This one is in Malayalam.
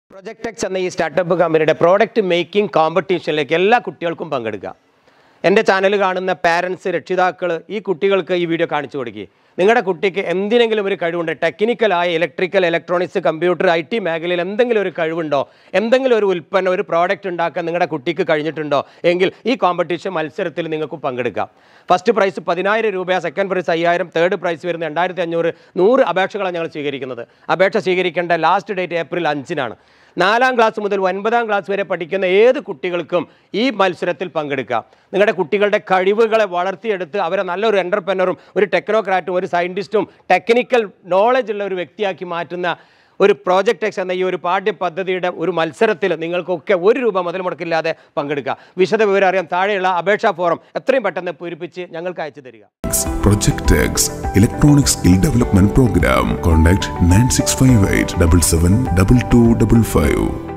പ്രൊജക്ട് എക്സ് എന്ന ഈ സ്റ്റാർട്ടപ്പ് കമ്പനിയുടെ പ്രോഡക്റ്റ് മേക്കിംഗ് കോമ്പറ്റീഷനിലേക്ക് എല്ലാ കുട്ടികൾക്കും പങ്കെടുക്കാം എൻ്റെ ചാനൽ കാണുന്ന പാരൻസ് രക്ഷിതാക്കൾ ഈ കുട്ടികൾക്ക് ഈ വീഡിയോ കാണിച്ചു കൊടുക്കുക നിങ്ങളുടെ കുട്ടിക്ക് എന്തിനെങ്കിലും ഒരു കഴിവുണ്ട് ടെക്നിക്കലായ electrical electronics computer I T മേഖലയിൽ എന്തെങ്കിലും ഒരു കഴിവുണ്ടോ എന്തെങ്കിലും ഒരു ഉൽപ്പന്നം ഒരു പ്രോഡക്റ്റ് ഉണ്ടാക്കാൻ നിങ്ങളുടെ കുട്ടിക്ക് കഴിഞ്ഞിട്ടുണ്ടോ എങ്കിൽ ഈ കോമ്പറ്റീഷൻ മത്സരത്തിൽ നിങ്ങൾക്ക് പങ്കെടുക്കാം ഫസ്റ്റ് പ്രൈസ് പതിനായിരം രൂപ സെക്കൻഡ് പ്രൈസ് അയ്യായിരം തേർഡ് പ്രൈസ് വരുന്ന രണ്ടായിരത്തി അഞ്ഞൂറ് നൂറ് അപേക്ഷകളാണ് ഞങ്ങൾ സ്വീകരിക്കുന്നത് അപേക്ഷ സ്വീകരിക്കേണ്ട ലാസ്റ്റ് ഡേറ്റ് ഏപ്രിൽ അഞ്ചിനാണ് നാലാം ക്ലാസ് മുതൽ ഒൻപതാം ക്ലാസ് വരെ പഠിക്കുന്ന ഏത് കുട്ടികൾക്കും ഈ മത്സരത്തിൽ പങ്കെടുക്കാം നിങ്ങളുടെ കുട്ടികളുടെ കഴിവുകളെ വളർത്തിയെടുത്ത് അവരെ നല്ലൊരു എൻ്റർപ്രനറും ഒരു ടെക്നോക്രാറ്റും ഒരു സയൻറ്റിസ്റ്റും ടെക്നിക്കൽ നോളജ് ഉള്ള ഒരു വ്യക്തിയാക്കി മാറ്റുന്ന ഒരു പ്രോജക്റ്റ് എക്സ് എന്ന ഈ ഒരു പാഠ്യ പദ്ധതിയുടെ ഒരു മത്സരത്തിൽ നിങ്ങൾക്കൊക്കെ ഒരു രൂപ മുതൽ മുടക്കില്ലാതെ പങ്കെടുക്കുക വിശദ വിവരം അറിയാൻ താഴെയുള്ള അപേക്ഷാ ഫോറം എത്രയും പെട്ടെന്ന് പൂരിപ്പിച്ച് ഞങ്ങൾക്ക് അയച്ചു തരിക Project X Electronic Skill Development Program. Contact 9658 77 2255.